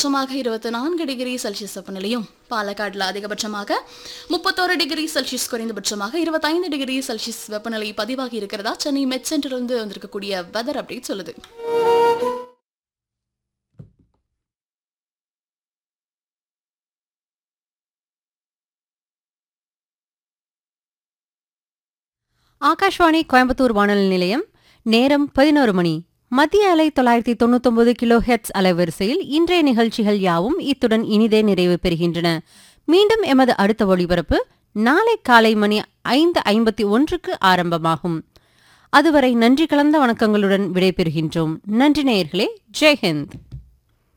குறைந்தபட்சமாக இருபத்தி நான்கு டிகிரி செல்சியஸ் வெப்பநிலையும் பாலக்காடுல அதிகபட்சமாக முப்பத்தோரு டிகிரி செல்சியஸ் குறைந்தபட்சமாக இருபத்தைந்து டிகிரி செல்சியஸ் வெப்பநிலை பதிவாகி இருக்கிறதா சென்னை மெட் சென்டரிலிருந்து வந்திருக்கக்கூடிய வெதர் அப்டேட் சொல்லுது ஆகாஷ்வாணி கோயம்புத்தூர் வானொலி நிலையம் நேரம் பதினோரு மணி மத்திய அலை தொள்ளாயிரத்தி தொண்ணூத்தொன்பது கிலோ ஹெட்ஸ் அலைவரிசையில் இன்றைய நிகழ்ச்சிகள் யாவும் இத்துடன் இனிதே நிறைவு பெறுகின்றன மீண்டும் எமது அடுத்த ஒளிபரப்பு நாளை காலை மணி ஐந்து ஐம்பத்தி ஒன்றுக்கு ஆரம்பமாகும் அதுவரை நன்றி கலந்த வணக்கங்களுடன் விடைபெறுகின்றோம் நன்றி நேயர்களே ஜெய்ஹிந்த்